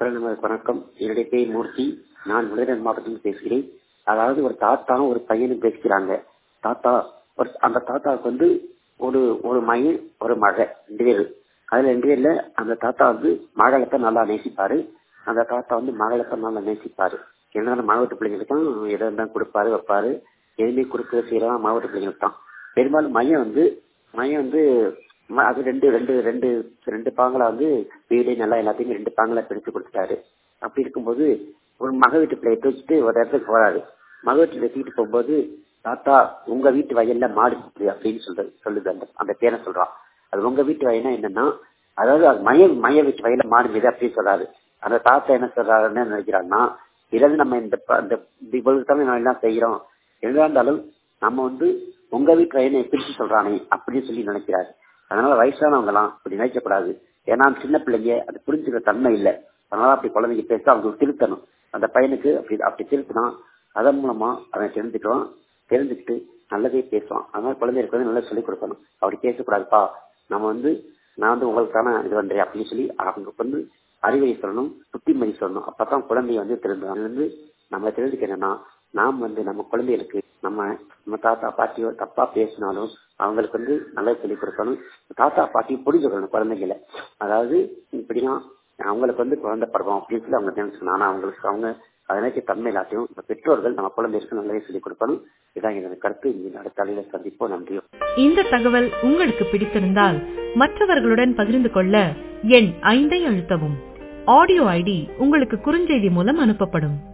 நமது வணக்கம் என்னுடைய பேர் மூர்த்தி நான் விருதுநகர் மாவட்டத்தில் பேசுகிறேன் அதாவது ஒரு தாத்தாவும் ஒரு பையனும் பேசிக்கிறாங்க தாத்தா ஒரு அந்த தாத்தாவுக்கு வந்து ஒரு ஒரு மகன் ஒரு மகன் ரெண்டு பேரு அதுல ரெண்டு பேர்ல அந்த தாத்தா வந்து மகளத்தை நல்லா நேசிப்பாரு அந்த தாத்தா வந்து மகளத்தை நல்லா நேசிப்பாரு என்னன்னா மாவட்ட பிள்ளைங்களுக்கும் எதை தான் கொடுப்பாரு வைப்பாரு எதுவுமே கொடுக்க செய்யலாம் மாவட்ட பிள்ளைங்களுக்கு தான் பெரும்பாலும் மையம் வந்து மையம் வந்து ம- அது ரெண்டு ரெண்டு ரெண்டு ரெண்டு பாங்களா வந்து வீடு நல்லா எல்லாத்தையுமே ரெண்டு பாங்களா பிரித்து கொடுத்துட்டாரு அப்படி இருக்கும்போது ஒரு மக வீட்டு பிள்ளைய தூக்கிட்டு ஒரு இடத்துக்கு போறாரு மக வீட்டுல தூக்கிட்டு போகும்போது தாத்தா உங்க வீட்டு வயல்ல மாடு இருக்குது அப்படின்னு சொல்றது சொல்லுது அந்த அந்த பேரை சொல்றான் அது உங்க வீட்டு வயல்னா என்னன்னா அதாவது அது மய மய வீட்டு வயல்ல மாடு மீது அப்படின்னு சொல்றாரு அந்த தாத்தா என்ன சொல்றாருன்னு நினைக்கிறாங்கன்னா இதாவது நம்ம இந்த ப- இந்த இவ்வளவு தான் நம்ம எல்லாம் செய்யறோம் எதா இருந்தாலும் நம்ம வந்து உங்க வீட்டு வயலை பிரிச்சு சொல்றானே அப்படின்னு சொல்லி நினைக்கிறாரு அதனால வயசானவங்க எல்லாம் அப்படி நினைக்கக்கூடாது ஏன்னா சின்ன பிள்ளைங்க அது புரிஞ்சுக்கிற தன்மை இல்லை அதனால அப்படி குழந்தைங்க பேச அவங்க திருத்தணும் அந்த பையனுக்கு அப்படி அப்படி திருத்தினா அதன் மூலமா அவன் தெரிஞ்சுக்குவான் தெரிஞ்சுக்கிட்டு நல்லதே பேசுவான் அதனால குழந்தைகளுக்கு வந்து நல்லா சொல்லிக் கொடுக்கணும் அப்படி பேசக்கூடாதுப்பா நம்ம வந்து நான் வந்து உங்களுக்கான இது பண்றேன் அப்படின்னு சொல்லி அவங்க வந்து அறிவுரை சொல்லணும் புத்திமதி சொல்லணும் அப்பதான் குழந்தைய வந்து திருந்தும் அது வந்து நம்ம தெரிஞ்சுக்கணும்னா நாம் வந்து நம்ம குழந்தைகளுக்கு நம்ம நம்ம தாத்தா பாட்டியோ தப்பா பேசினாலும் அவங்களுக்கு வந்து நல்லா சொல்லிக் கொடுக்கணும் தாத்தா பாட்டி புரிஞ்சுக்கணும் குழந்தைகளை அதாவது இப்படிலாம் அவங்களுக்கு வந்து குழந்தை பருவம் அப்படின்னு சொல்லி அவங்க நினைச்சுக்கணும் ஆனா அவங்களுக்கு அவங்க அதை நினைச்ச தன்மை எல்லாத்தையும் நம்ம பெற்றோர்கள் நம்ம குழந்தைகளுக்கு நல்லாவே சொல்லிக் கொடுக்கணும் இதான் எனது கருத்து இனி அடுத்த தலையில சந்திப்போம் நன்றி இந்த தகவல் உங்களுக்கு பிடித்திருந்தால் மற்றவர்களுடன் பகிர்ந்து கொள்ள எண் ஐந்தை அழுத்தவும் ஆடியோ ஐடி உங்களுக்கு குறுஞ்செய்தி மூலம் அனுப்பப்படும்